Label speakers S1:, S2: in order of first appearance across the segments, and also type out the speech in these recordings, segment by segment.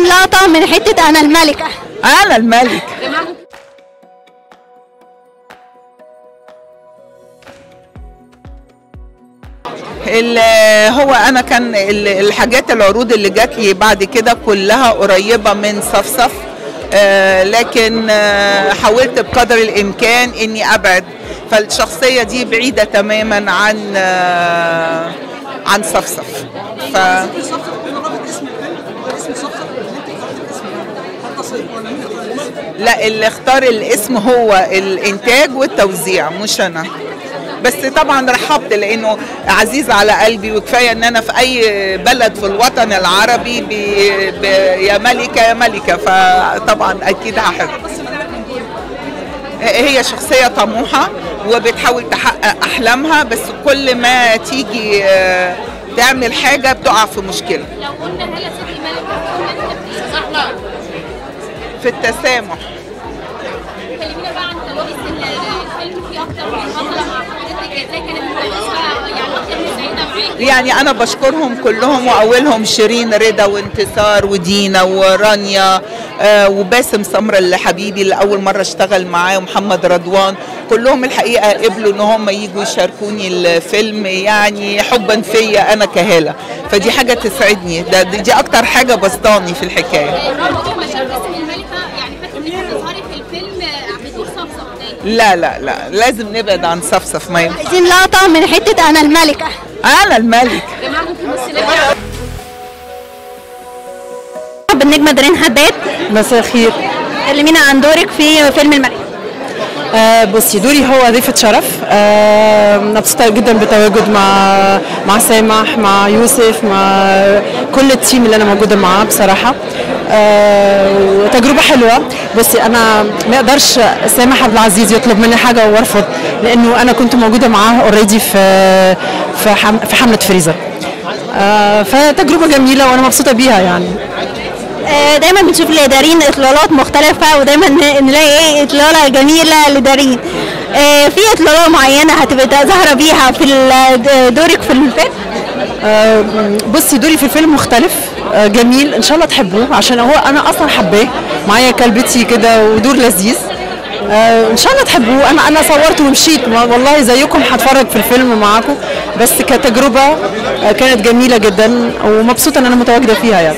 S1: عايزين لقطة من حتة أنا الملكة
S2: انا الملك ال- هو انا كان ال- الحاجات العروض اللي جات لي بعد كده كلها قريبه من صفصف آه، لكن آه، حاولت بقدر الامكان اني ابعد فالشخصيه دي بعيده تماما عن آه، عن صفصف ف لا اللي اختار الاسم هو الانتاج والتوزيع مش انا بس طبعا رحبت لانه عزيز على قلبي وكفايه ان انا في اي بلد في الوطن العربي ب... ب... يا ملكه يا ملكه فطبعا اكيد هحب هي شخصيه طموحه وبتحاول تحقق احلامها بس كل ما تيجي آه، تعمل حاجه بتقع في مشكله
S3: لو قلنا هلا ستي ملكة قلنا صح
S2: في التسامح
S3: كلمينا بقى عن تلوث الفيلم فيه اكتر من بطلة مع حضرتك ازاي كانت المتلوثة يعني اكتر من سعيدة معاكي
S2: يعني انا بشكرهم كلهم واولهم شيرين رضا وانتصار ودينا ورانيا آه وباسم سمره اللي حبيبي اللي اول مره اشتغل معاه ومحمد رضوان كلهم الحقيقه قبلوا ان هم يجوا يشاركوني الفيلم يعني حبا فيا انا كهاله فدي حاجه تسعدني ده دي دي اكتر حاجه بسطاني في الحكايه
S3: رغم ما شاف اسم الملكة يعني فاكرة انك هتظهري في الفيلم بدون صفصف تاني
S2: لا لا لا لازم نبعد عن صفصف ما ينفع
S1: عايزين لقطة من حتة أنا الملكة
S2: انا الملك
S3: يا جماعة ممكن بس نبقى
S1: بالنجمة دارين حداد
S4: مساء الخير
S1: كلمينا عن دورك في فيلم الملكة
S4: آه بصي دوري هو ضيفة شرف آه مبسوطة جدا بالتواجد مع مع سامح مع يوسف مع كل التيم اللي أنا موجودة معاه بصراحة آه وتجربة حلوة بصي أنا ما أقدرش سامح عبد العزيز يطلب مني حاجة وأرفض لأنه أنا كنت موجودة معاه اوريدي في في حم في حملة فريزر آه فتجربة جميلة وأنا مبسوطة بيها يعني
S1: آه، دايما بنشوف لدارين اطلالات مختلفة ودايما ن- نلاقي ايه اطلالة جميلة لدارين آه، في اطلالة معينة هتبقى ظاهرة بيها في ال- دورك في الفيلم
S4: آه، بصي دوري في الفيلم مختلف آه، جميل ان شاء الله تحبوه عشان هو انا اصلا حباه معايا كلبتي كده ودور لذيذ آه، ان شاء الله تحبوه انا انا صورت ومشيت ما- والله زيكم هتفرج في الفيلم معاكم بس كتجربه آه، كانت جميله جدا ومبسوطه ان انا متواجده فيها يعني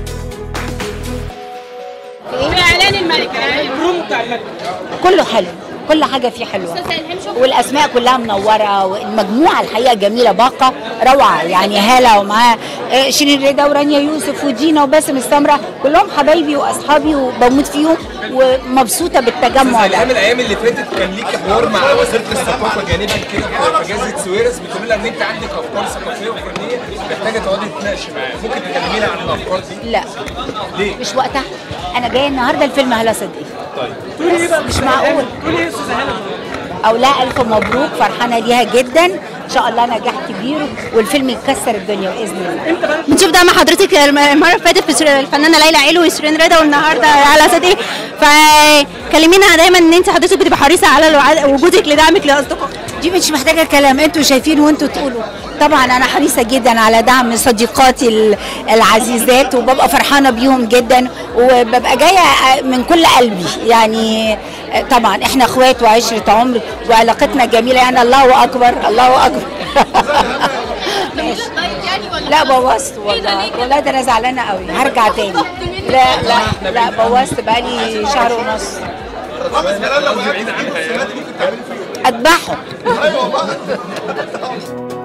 S3: في اعلان الملكة يعني البرومو بتاع الملكة
S5: كله حلو كل حاجه فيه حلوه
S3: استاذة الهام شكرا
S5: والاسماء كلها منوره والمجموعه الحقيقه جميله باقه روعه يعني هاله ومعاه آه، شيرين رضا ورانيا يوسف ودينا وباسم السمره كلهم حبايبي واصحابي وبموت فيهم ومبسوطه بالتجمع ده
S6: ايام الايام اللي فاتت كان ليك حوار مع وزاره الثقافه جانبا كده في اجازه سويرس بتقول لها ان انت عندك افكار ثقافيه وفنيه محتاجه تقعدي تتناقشي معاها ممكن تكلمينا عن الافكار دي
S5: لا
S6: ليه؟
S5: مش وقتها انا جايه النهارده الفيلم هلا صدقي
S6: طيب
S5: مش معقول او لا الف مبروك فرحانه ليها جدا ان شاء الله نجاح كبير والفيلم يكسر الدنيا باذن الله
S1: بنشوف ده مع حضرتك الم- المرة اللي فاتت في سر- الفنانة ليلى علو وشيرين رضا والنهاردة على صدقي فكلمينا دايما ان انت حضرتك بتبقى حريصة على الوع- وجودك لدعمك لاصدقائك
S5: دي مش محتاجه كلام انتوا شايفين وانتوا تقولوا طبعا انا حريصه جدا على دعم صديقاتي ال- العزيزات وببقى فرحانه بيهم جدا وببقى جايه من كل قلبي يعني طبعا احنا اخوات وعشره عمر وعلاقتنا جميله يعني الله اكبر الله اكبر
S3: طيب يعني ولا
S5: لا
S3: خلاص؟
S5: بوظت
S3: إيه ده
S5: والله
S3: ليه كده؟
S5: والله ده انا زعلانه قوي هرجع تاني لا لا لا بوظت بقالي شهر ونص اذبحه